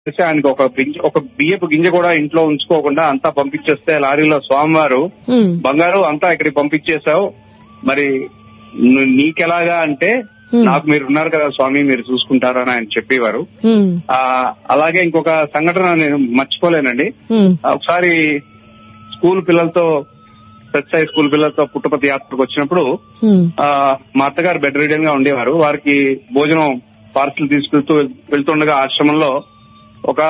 చేసి ఆయనకు ఒక గింజ ఒక బియ్యపు గింజ కూడా ఇంట్లో ఉంచుకోకుండా అంతా పంపించేస్తే లారీలో స్వామివారు ఉమ్, బంగారు అంతా ఇక్కడికి పంపించేశావు మరి ను- నీకెలాగా అంటే Hmm. నాకు మీరు ఉన్నారు కదా స్వామి మీరు చూసుకుంటారు అని ఆయన చెప్పేవారు ఉమ్, ఆ అలాగే ఇంకొక సంఘటన నేను మర్చిపోలేనండి ఉమ్, ఒకసారి స్కూల్ పిల్లలతో సత్సాయి స్కూల్ పిల్లలతో పుట్టపతి యాత్రకు వచ్చినప్పుడు ఉమ్, ఆ మా అత్తగారు బెడ్ రీడన్ గా ఉండేవారు వారికి భోజనం పార్సల్ తీసుకెళ్తూ వెళ్తుండగా ఆశ్రమంలో ఒక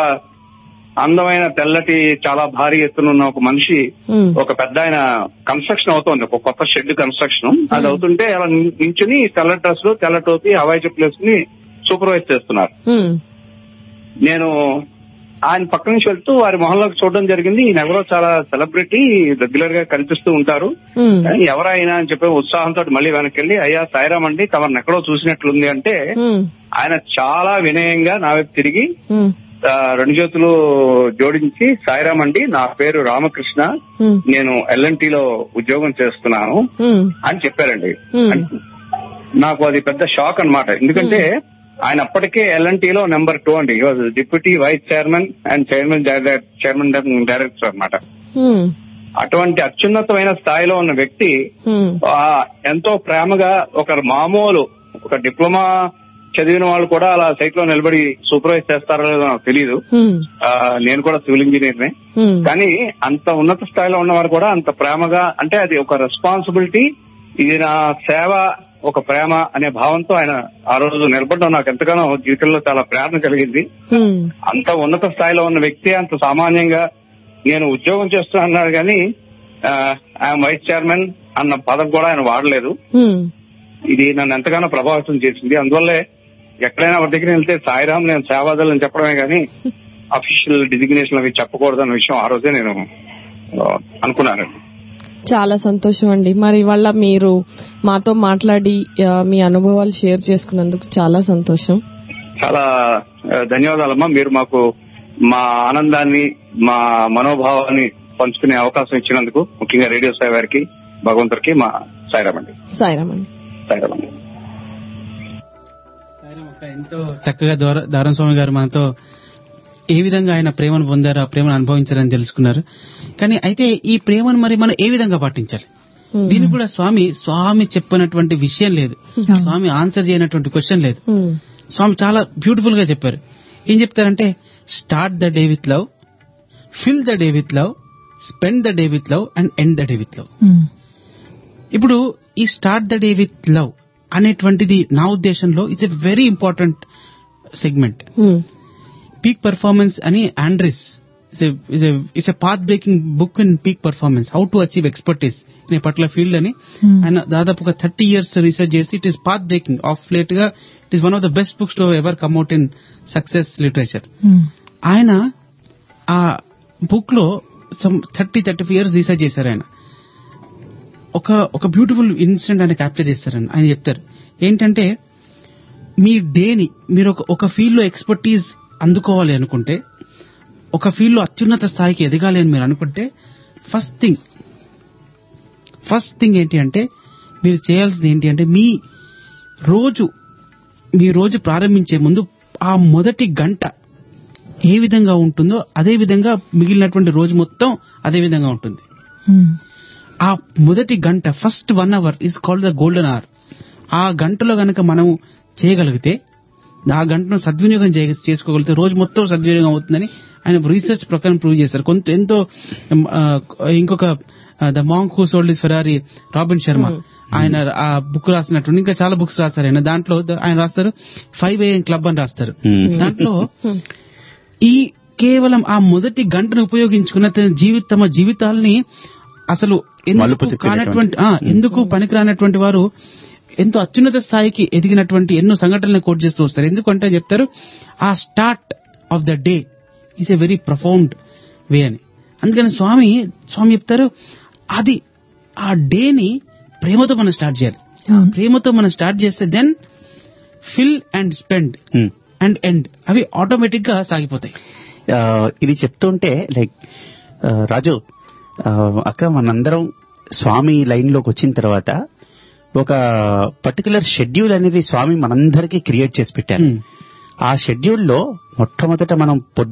అందమైన తెల్లటి చాలా భారీ ఎత్తునున్న ఒక మనిషి ఉమ్, ఒక పెద్ద ఆయన కన్స్ట్రక్షన్ అవుతోంది ఒక కొత్త షెడ్ కన్స్ట్రక్షన్ అది అవుతుంటే అలా నించుని తెల్ల డ్రెస్ లో తెల్ల టోపీ హవాయి చెప్పులు వేసుకుని సూపర్వైజ్ చేస్తున్నారు ఉమ్, నేను ఆయన పక్క నుంచి వెళ్తూ వారి మొహంలోకి చూడడం జరిగింది ఈయన ఎవరో చాలా సెలబ్రిటీ రెగ్యులర్ గా కనిపిస్తూ ఉంటారు ఉమ్, కానీ ఎవరైనా అని చెప్పి ఉత్సాహంతో మళ్ళీ వెనక్కి వెళ్ళి అయ్యా సాయిరామ్ అండి తమను ఎక్కడో చూసినట్లుంది అంటే ఉమ్, ఆయన చాలా వినయంగా నా వైపు తిరిగి ఉమ్, ఆ, రెండు చేతులు జోడించి సాయిరామ్ అండి నా పేరు రామకృష్ణ ఉమ్, నేను ఎల్ఎన్టీ లో ఉద్యోగం చేస్తున్నాను ఉమ్, అని చెప్పారండి ఉమ్, అంటే నాకు అది పెద్ద షాక్ అన్నమాట ఎందుకంటే ఆయన అప్పటికే ఎల్ఎన్టీ లో నెంబర్ టూ అండి deputy vice chairman and chairman chairman director అన్నమాట ఉమ్, అటువంటి అత్యున్నతమైన స్థాయిలో ఉన్న వ్యక్తి ఉమ్, ఆ, ఎంతో ప్రేమగా ఒక మామూలు ఒక డిప్లొమా చదివిన వాళ్ళు కూడా అలా సైట్ లో నిలబడి సూపర్వైజ్ చేస్తారో లేదో నాకు తెలియదు ఉమ్, ఆ, నేను కూడా సివిల్ ఇంజనీర్ నే ఉమ్, కానీ అంత ఉన్నత స్థాయిలో ఉన్నవారు కూడా అంత ప్రేమగా అంటే అది ఒక రెస్పాన్సిబిలిటీ ఇది నా సేవ ఒక ప్రేమ అనే భావంతో ఆయన ఆ రోజు నిలబడడం నాకు ఎంతగానో జీవితంలో చాలా ప్రేరణ కలిగింది ఉమ్, అంత ఉన్నత స్థాయిలో ఉన్న వ్యక్తి అంత సామాన్యంగా నేను ఉద్యోగం చేస్తూ అన్నారు కానీ ఐఎమ్ వైస్ చైర్మన్ అన్న పదం కూడా ఆయన వాడలేదు ఉమ్, ఇది నన్ను ఎంతగానో ప్రభావితం చేసింది అందువల్లే ఎక్కడైనా వారి దగ్గర వెళ్తే సాయిరామ్ నేను సేవాదలు అని చెప్పడమే కానీ అఫీషియల్ డిజిగ్నేషన్ అవి చెప్పకూడదు అన్న విషయం ఆ రోజే నేను ఆ, అనుకున్నానండి చాలా సంతోషం అండి మరి ఇవాళ మీరు మాతో మాట్లాడి ఆ, మీ అనుభవాలు షేర్ చేసుకున్నందుకు చాలా సంతోషం చాలా ఆ, ధన్యవాదాలమ్మా మీరు మాకు మా ఆనందాన్ని మా మనోభావాన్ని పంచుకునే అవకాశం ఇచ్చినందుకు ముఖ్యంగా రేడియో సాయి వారికి భగవంతుడికి మా సాయిరామ్ అండి సాయిరామ్ అండి సాయిరామ్ అండి సాయిరామ్ అక్క ఎంతో చక్కగా ద్వార- దారం స్వామి గారు మనతో ఏ విధంగా ఆయన ప్రేమను పొందారు ఆ ప్రేమను అనుభవించారని తెలుసుకున్నారు కానీ అయితే ఈ ప్రేమను మరి మనం ఏ విధంగా పాటించాలి ఉమ్, దీనికి కూడా స్వామి స్వామి చెప్పినటువంటి విషయం లేదు స్వామి ఆన్సర్ చేయనటువంటి క్వశ్చన్ లేదు ఉమ్, స్వామి చాలా బ్యూటిఫుల్ గా చెప్పారు ఏం చెప్తారంటే start the day with love fill the day with love spend the day with love and end the day with love ఇప్పుడు ఈ start the day with love అనేటువంటిది నా ఉద్దేశంలో it's a very important segment um, peak performance అని Anders it's a path breaking book in peak performance how to achieve expertise in a particular field అని ఆయన దాదాపు ఒక థర్టీ ఇయర్స్ రీసెర్చ్ చేసి it is path breaking of late గా it is one of the best books to ever come out in success literature ఆయన ఆ book లో some thirty thirty five years research చేశారు ఆయన ఒక ఒక బ్యూటిఫుల్ ఇన్సిడెంట్ ఆయన క్యాప్చర్ చేస్తారని ఆయన చెప్తారు ఏంటంటే మీ డేని మీరు ఒక ఒక ఫీల్డ్ లో ఎక్స్పర్టీజ్ అందుకోవాలి అనుకుంటే ఒక ఫీల్డ్ లో అత్యున్నత స్థాయికి ఎదగాలి అని మీరు అనుకుంటే ఫస్ట్ థింగ్ ఫస్ట్ థింగ్ ఏంటి అంటే మీరు చేయాల్సింది ఏంటి అంటే మీ రోజు మీ రోజు ప్రారంభించే ముందు ఆ మొదటి గంట ఏ విధంగా ఉంటుందో అదే విధంగా మిగిలినటువంటి రోజు మొత్తం అదే విధంగా ఉంటుంది ఆ మొదటి గంట first one hour is called the golden hour ఆ గంటలో గనక మనం చేయగలిగితే ఆ గంటను సద్వినియోగం చేయ- చేసుకోగలిగితే రోజు మొత్తం సద్వినియోగం అవుతుందని ఆయన రీసెర్చ్ ప్రకారం ప్రూవ్ చేశారు కొంత ఎంతో ఆ, ఇంకొక the monk who sold his Ferrari Robin Sharma ఆయన ఆ బుక్ రాసినట్టు ఇంకా చాలా బుక్స్ రాస్తారు ఆయన దాంట్లో ద- ఆయన రాస్తారు ఫైవ్ ఏఎం క్లబ్ అని రాస్తారు దాంట్లో ఈ కేవలం ఆ మొదటి గంటను ఉపయోగించుకున్న తన జీవిత తమ జీవితాలని అసలు మలుపు ఎందుకు తిప్పినటువంటి. కానటువంటి ఆ, ఎందుకు పనికిరానటువంటి వారు ఎంతో అత్యున్నత స్థాయికి ఎదిగినటువంటి ఎన్నో సంఘటనలు కోట్ చేస్తూ వస్తారు ఎందుకంటే చెప్తారు ఆ start of the day is a very profound way అని అందుకని స్వామి స్వామి చెప్తారు అది ఆ డేని ప్రేమతో మనం స్టార్ట్ చేయాలి ప్రేమతో మనం స్టార్ట్ చేస్తే then fill and spend Hmm. And end అవి ఆటోమేటిక్ గా సాగిపోతాయి ఆ, ఇది చెప్తుంటే లైక్ ఆ, రాజు ఆ, అక్క మనందరం స్వామి లైన్ లోకి వచ్చిన తర్వాత ఒక పర్టికులర్ షెడ్యూల్ అనేది స్వామి మనందరికీ క్రియేట్ చేసి పెట్టారు Hmm. ఆ షెడ్యూల్లో మొట్టమొదట మనం పొద్దు